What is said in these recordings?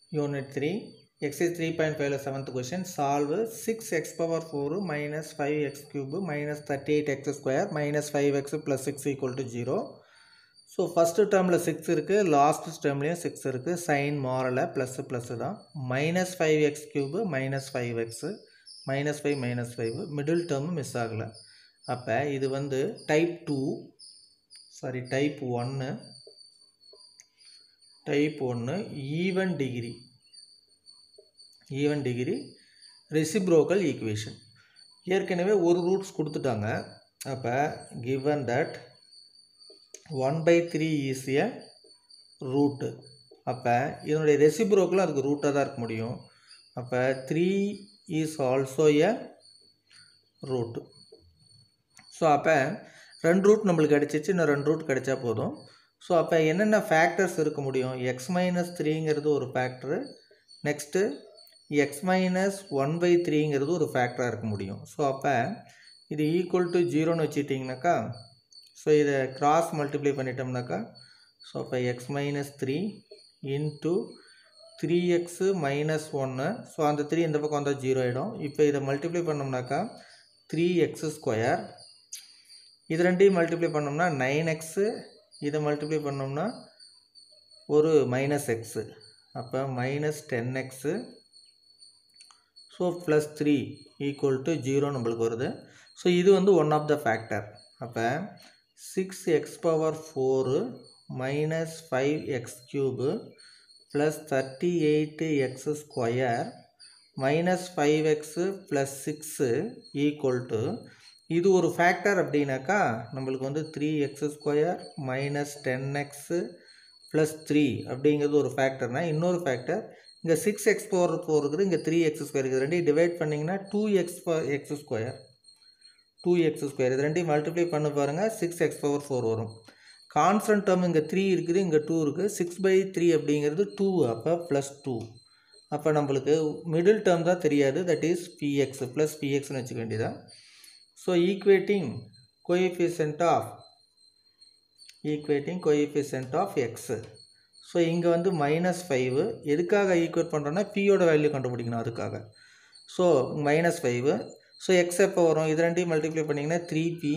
Unit 3, exercise 3.5 seventh question. Solve 6x power 4 minus 5x cube minus 38x square minus 5x plus 6 equal to 0. So first டேர்மில் six இருக்குது last டேர்ம்லேயும் six இருக்குது sign மாறலை plus plus தான் minus five x cube minus five x minus five minus five middle term miss ஆகலை அப்போ இது வந்து டைப் டூ சாரி டைப் ஒன்று டைப் ஒன்று even degree even degree reciprocal equation ஏற்கனவே ஒரு ரூட்ஸ் கொடுத்துட்டாங்க அப்போ given that one by three is a root அப்போ இதனுடைய ரெசிப்ரோக்கலும் அதுக்கு ரூட்டாக தான் இருக்க முடியும் அப்போ three is also a root so அப்போ ரெண்டு ரூட் நம்மளுக்கு கிடச்சிச்சு இன்னும் ரெண்டு ரூட் கிடைச்சா போதும் ஸோ அப்போ என்னென்ன ஃபேக்டர்ஸ் இருக்க முடியும் எக்ஸ் மைனஸ் த்ரீங்கிறது ஒரு factor next x minus one by த்ரீங்கிறது ஒரு ஃபேக்டராக இருக்க முடியும் ஸோ அப்போ இது ஈக்குவல் டு ஜீரோன்னு வச்சுட்டிங்கனாக்கா ஸோ இதை கிராஸ் மல்டிப்ளை பண்ணிட்டோம்னாக்கா ஸோ அப்போ x minus three into three x minus ஒன்று ஸோ அந்த த்ரீ இந்த பக்கம் வந்தால் ஜீரோ ஆகிடும் இப்போ இதை மல்டிப்ளை பண்ணோம்னாக்கா த்ரீ எக்ஸு ஸ்கொயர் இது ரெண்டையும் மல்டிப்ளை பண்ணோம்னா நைன் எக்ஸு இதை மல்டிப்ளை பண்ணோம்னா ஒரு மைனஸ் எக்ஸு அப்போ minus ten x so plus three equal to zero நம்மளுக்கு வருது ஸோ இது வந்து ஒன் ஆஃப் த ஃபேக்டர் அப்போ six x power four minus five x cube plus thirty eight x square minus five x plus six equal to இது ஒரு factor அப்படின்னாக்கா நம்மளுக்கு வந்து three x square minus ten x plus three அப்படிங்கிறது ஒரு ஃபேக்டர்னால் இன்னொரு factor இங்கே சிக்ஸ் எக்ஸ் பவர் ஃபோர் இருக்குது இங்கே த்ரீ எக்ஸ் ஸ்கொயர் இருக்குது ரெண்டையும் டிவைட் பண்ணிங்கன்னா two x x square two x square இது ரெண்டையும் மல்டிப்ளை பண்ண பாருங்கள் சிக்ஸ் எக்ஸ் பவர் ஃபோர் வரும் கான்ஸ்டன்ட் டேர்ம் இங்கே த்ரீ இருக்குது இங்கே டூ இருக்குது சிக்ஸ் பை த்ரீ அப்படிங்கிறது டூ அப்போ ப்ளஸ் டூ அப்போ நம்மளுக்கு மிடில் டேர்ம் தான் தெரியாது தட் இஸ் பிஎக்ஸ் ப்ளஸ் பிஎக்ஸ்னு வச்சுக்க வேண்டியதான் so equating coefficient of equating coefficient of x so இங்கே வந்து மைனஸ் ஃபைவு எதுக்காக ஈக்குவேட் பண்ணுறோன்னா பியோட வேல்யூ கண்டுபிடிக்கணும் அதுக்காக so minus five so x எப்போ வரும் இது ரெண்டையும் மல்டிப்ளை பண்ணிங்கன்னா த்ரீ பி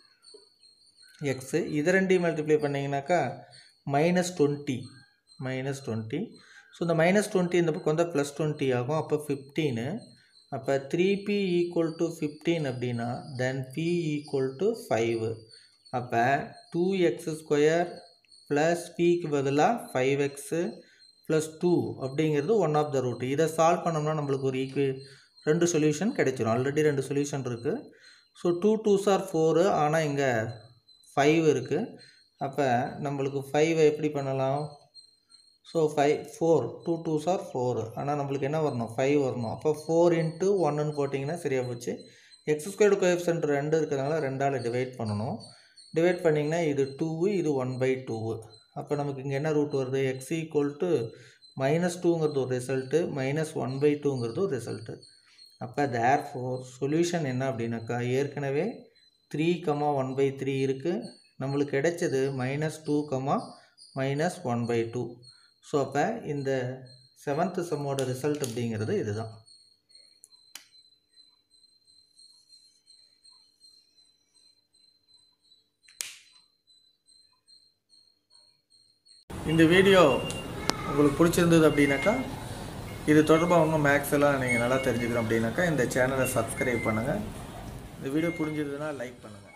எக்ஸு இது ரெண்டையும் மல்டிப்ளை பண்ணிங்கனாக்கா minus twenty minus twenty so இந்த மைனஸ் டுவெண்ட்டி இந்த பக்கம் வந்தால் ப்ளஸ் டுவெண்ட்டி ஆகும் அப்போ ஃபிஃப்டீனு அப்போ three b equal to fifteen அப்படின்னா then b equal to five அப்போ டூ எக்ஸ் ஸ்கொயர் ப்ளஸ் பிக்கு பதிலாக ஃபைவ் எக்ஸு ப்ளஸ் டூ அப்படிங்கிறது ஒன் ஆஃப் த ரூட் இதை சால்வ் பண்ணோம்னா நம்மளுக்கு ஒரு ஈக்குவே ரெண்டு சொல்யூஷன் கிடைச்சிரும் ஆல்ரெடி ரெண்டு சொல்யூஷன் இருக்குது so two two are four ஆனால் இங்கே ஃபைவ் இருக்குது அப்போ நம்மளுக்கு ஃபைவை எப்படி பண்ணலாம் so five four two two are four ஆனால் நம்மளுக்கு என்ன வரணும் ஃபைவ் வரணும் அப்போ ஃபோர் இன்ட்டு ஒன்றுன்னு போட்டிங்கன்னா சரியாக போச்சு எக்ஸ் ஸ்கொயர்டு கோஎஃபிஷியன்ட் ரெண்டு இருக்கிறதுனால ரெண்டால் டிவைட் பண்ணணும் டிவைட் பண்ணிங்கன்னா இது டூவு இது ஒன் பை டூவு அப்போ நமக்கு இங்கே என்ன ரூட் வருது எக்ஸ் ஈக்குவல் டு மைனஸ் டூங்கிறது ஒரு ரிசல்ட்டு மைனஸ் ஒன் பை டூங்கிறது ஒரு ரிசல்ட்டு அப்போ தேர் ஃபோர் சொல்யூஷன் என்ன அப்படின்னாக்கா ஏற்கனவே three comma one by three இருக்குது நம்மளுக்கு கிடைச்சது minus two comma minus one by two so அப்போ இந்த செவன்த்து செம்மோட ரிசல்ட் அப்படிங்கிறது இதுதான் இந்த வீடியோ உங்களுக்கு பிடிச்சிருந்தது அப்படின்னாக்கா இது தொடர்பாக இன்னும் மேக்ஸ் எல்லாம் நீங்கள் நல்லா தெரிஞ்சுக்கணும் அப்படின்னாக்கா இந்த சேனலை சப்ஸ்கிரைப் பண்ணுங்கள் இந்த வீடியோ புரிஞ்சதுன்னா லைக் பண்ணுங்கள்